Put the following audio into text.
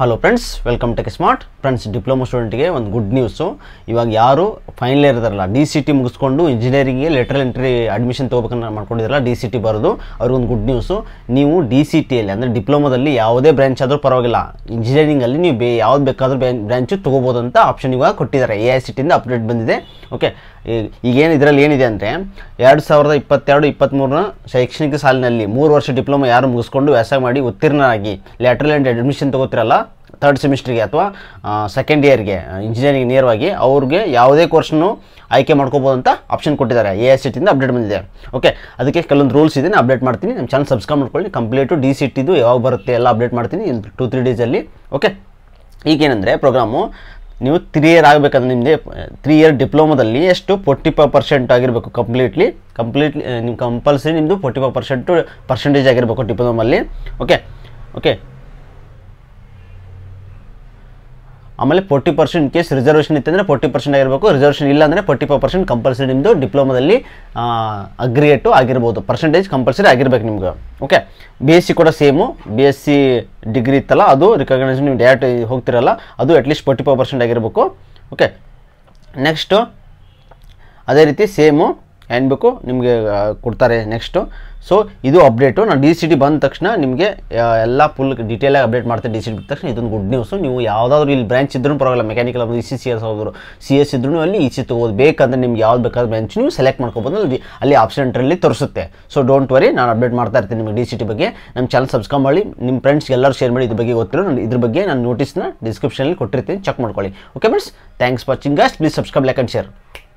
hello friends welcome tech smart friends diploma ಸ್ಟೂಡೆಂಟ್ಗೆ ಒಂದು good news ಇವಾಗ ಯಾರು ಫೈನಲ್ ಇಯರ್ ಇದಾರಲ್ಲ ಡಿ ಸಿ ಟಿ ಮುಗಿಸ್ಕೊಂಡು ಇಂಜಿನಿಯರಿಂಗ್ಗೆ ಲೆಟ್ರಲ್ ಎಂಟ್ರಿ ಅಡ್ಮಿಷನ್ ತೊಗೋಬೇಕನ್ನ ಮಾಡ್ಕೊಂಡಿದ್ದಾರಲ್ಲ ಡಿ ಸಿ ಟಿ ಬರೋದು ಅವ್ರಿಗೊಂದು ಗುಡ್ ನ್ಯೂಸು ನೀವು ಡಿ ಸಿ ಟಿಯಲ್ಲಿ ಅಂದರೆ ಡಿಪ್ಲೊಮಾದಲ್ಲಿ ಯಾವುದೇ ಬ್ರಾಂಚ್ ಆದರೂ ಪರವಾಗಿಲ್ಲ ಇಂಜಿನಿಯರಿಂಗಲ್ಲಿ ನೀವು ಬೇ ಯಾವ್ದು ಬೇಕಾದರೂ ಬ್ರಾಂಚು ತೊಗೋಬೋದು ಅಂತ ಆಪ್ಷನ್ ಇವಾಗ ಕೊಟ್ಟಿದ್ದಾರೆ ಎ ಐ ಸಿ ಟಿಯಿಂದ ಅಪ್ಡೇಟ್ ಬಂದಿದೆ ಓಕೆ ಈಗೇನು ಇದರಲ್ಲಿ ಏನಿದೆ ಅಂದರೆ ಎರಡು ಸಾವಿರದ ಇಪ್ಪತ್ತೆರಡು ಇಪ್ಪತ್ತ್ಮೂರನ ಶೈಕ್ಷಣಿಕ ಸಾಲಿನಲ್ಲಿ ಮೂರು ವರ್ಷ ಡಿಪ್ಲೊಮಾ ಯಾರು ಮುಗಿಸ್ಕೊಂಡು ವ್ಯಾಸಂಗ ಮಾಡಿ ಉತ್ತೀರ್ಣರಾಗಿ ಲ್ಯಾಟ್ರಲ್ ಆ್ಯಂಡ್ ಅಡ್ಮಿಷನ್ ತೊಗೋತಿರಲ್ಲ ಥರ್ಡ್ ಸೆಮಿಸ್ಟ್ರಿಗೆ ಅಥವಾ ಸೆಕೆಂಡ್ ಇಯರ್ಗೆ ಇಂಜಿನಿಯರಿಂಗ್ ನೇರವಾಗಿ ಅವ್ರಿಗೆ ಯಾವುದೇ ಕೋರ್ಸ್ನು ಆಯ್ಕೆ ಮಾಡ್ಕೋಬೋದು ಅಂತ ಆಪ್ಷನ್ ಕೊಟ್ಟಿದ್ದಾರೆ ಎ ಎಸ್ ಸಿ ಟಿಯಿಂದ ಅಪ್ಡೇಟ್ ಬಂದಿದೆ ಓಕೆ ಅದಕ್ಕೆ ಕೆಲವೊಂದು ರೂಲ್ಸ್ ಇದೆ ನಾನು ಅಪ್ಡೇಟ್ ಮಾಡ್ತೀನಿ ನಮ್ಮ ಚಾನಲ್ ಸಬ್ಸ್ಕ್ರೈಬ್ ಮಾಡ್ಕೊಳ್ಳಿ ಕಂಪ್ಲೀಟು ಡಿ ಸಿ ಟಿದು ಯಾವಾಗ ಬರುತ್ತೆ ಎಲ್ಲ ಅಪ್ಡೇಟ್ ಮಾಡ್ತೀನಿ ಟೂ ತ್ರೀ ಡೇಸಲ್ಲಿ ಓಕೆ ಈಗೇನೆಂದರೆ ಪ್ರೋಗ್ರಾಮು ನೀವು ತ್ರೀ ಇಯರ್ ಆಗಬೇಕಂದ್ರೆ ನಿಮ್ಮದೇ ತ್ರೀ ಇಯರ್ ಡಿಪ್ಲೊಮಾದಲ್ಲಿ ಎಷ್ಟು ಫೋರ್ಟಿ ಫೈವ್ ಪರ್ಸೆಂಟ್ ಆಗಿರಬೇಕು ಕಂಪ್ಲೀಟ್ಲಿ ಕಂಪ್ಲೀಟ್ಲಿ ನಿಮ್ಮ ಕಂಪಲ್ಸರಿ ನಿಮ್ಮದು ಫೋರ್ಟಿ ಫೈವ್ ಪರ್ಸೆಂಟು ಪರ್ಸೆಂಟೇಜ್ ಆಗಿರಬೇಕು ಡಿಪ್ಲೊಮಲ್ಲಿ ಓಕೆ ಓಕೆ ಆಮೇಲೆ ಫೋರ್ಟಿ ಪರ್ಸೆಂಟ್ ಕೇಸ್ ರಿಸರ್ವೇಷನ್ ಇತ್ತಂದರೆ ಫೋರ್ಟಿ ಪರ್ಸೆಂಟ್ ಆಗಿರಬೇಕು ರಿಸರ್ವೇಷನ್ ಇಲ್ಲ ಅಂದರೆ ಫೋರ್ಟಿ ಫೈವ್ ಪರ್ಸೆಂಟ್ ಕಂಪಲ್ಸರಿ ನಿಮ್ಮದು ಡಿಪ್ಲೊಮಾದಲ್ಲಿ ಅಗ್ರಿಯೇಟು ಆಗಿರ್ಬೋದು ಪರ್ಸೆಂಟೇಜ್ ಕಂಪಲ್ಸರಿ ಆಗಿರ್ಬೇಕು ನಿಮ್ಗೆ ಓಕೆ ಬಿ ಎಸ್ ಸಿ ಕೂಡ same B S C degree ಇತ್ತಲ್ಲ ಅದು ರಿಕಗ್ನೈಸ್ ನೀವು ಡೈರೆಕ್ಟ್ ಹೋಗ್ತಿರಲ್ಲ ಅದು ಅಟ್ಲೀಸ್ಟ್ ಫೋರ್ಟಿ ಫೈವ್ ಪರ್ಸೆಂಟ್ ಆಗಿರಬೇಕು ಓಕೆ ನೆಕ್ಸ್ಟು ಅದೇ ರೀತಿ ಸೇಮು ಏನು ಬೇಕು ನಿಮಗೆ ಕೊಡ್ತಾರೆ ನೆಕ್ಸ್ಟು ಸೊ ಇದು ಅಪ್ಡೇಟು ನಾನು ಡಿ ಸಿ ಟಿ ಬಂದ ತಕ್ಷಣ ನಿಮಗೆ ಎಲ್ಲ ಫುಲ್ ಡೀಟೇಲಾಗಿ ಅಪ್ಡೇಟ್ ಮಾಡ್ತೀನಿ ಡಿ ಸಿ ಟಿ ಬಂದ ತಕ್ಷಣ ಇದೊಂದು ಗುಡ್ ನ್ಯೂಸು ನೀವು ಯಾವುದಾದ್ರೂ ಇಲ್ಲಿ ಬ್ರಾಂಚ್ ಇದ್ರೂ ಪರವಾಗಿಲ್ಲ mechanical E C C S ಹೋದ್ರು ಸಿ ಎಸ್ ಇದ್ರೂ ಅಲ್ಲಿ ಇ ಸಿ ತೊಗೋದು ಬೇಕಂದ್ರೆ ನಿಮ್ಗೆ ಯಾವ್ದು ಬೇಕಾದ ಬ್ರಾಂಚ್ ನೀವು ಸೆಲೆಕ್ಟ್ ಮಾಡ್ಕೊಬೋದು ಅಲ್ಲಿ ಅಲ್ಲಿ ಆಪ್ಷನ್ಟ್ರಲ್ಲಿ ತೋರಿಸುತ್ತೆ ಸೊ ಡೋಂಟ್ ವರಿ ನಾನು ಅಪ್ಡೇಟ್ ಮಾಡ್ತಾ ಇರ್ತೀನಿ ನಿಮಗೆ ಡಿ ಸಿ ಟಿ ಬಗ್ಗೆ ನಮ್ಮ ಚಾನಲ್ ಸಬ್ಸ್ಕ್ರೈಬ್ ಮಾಡಿ ನಿಮ್ಮ ಫ್ರೆಂಡ್ಸ್ ಎಲ್ಲರೂ ಶೇರ್ ಮಾಡಿ ಇದ್ರ ಬಗ್ಗೆ ಗೊತ್ತಿರೋ ನಾನು ಇದ್ರ ಬಗ್ಗೆ ನಾನು ನೋಟಿಸ್ನ ಡಿಸ್ಕ್ರಿಪ್ಷನಲ್ಲಿ ಕೊಟ್ಟಿರ್ತೀನಿ ಚೆಕ್ ಮಾಡ್ಕೊಳ್ಳಿ okay friends thanks watching guys please subscribe like and share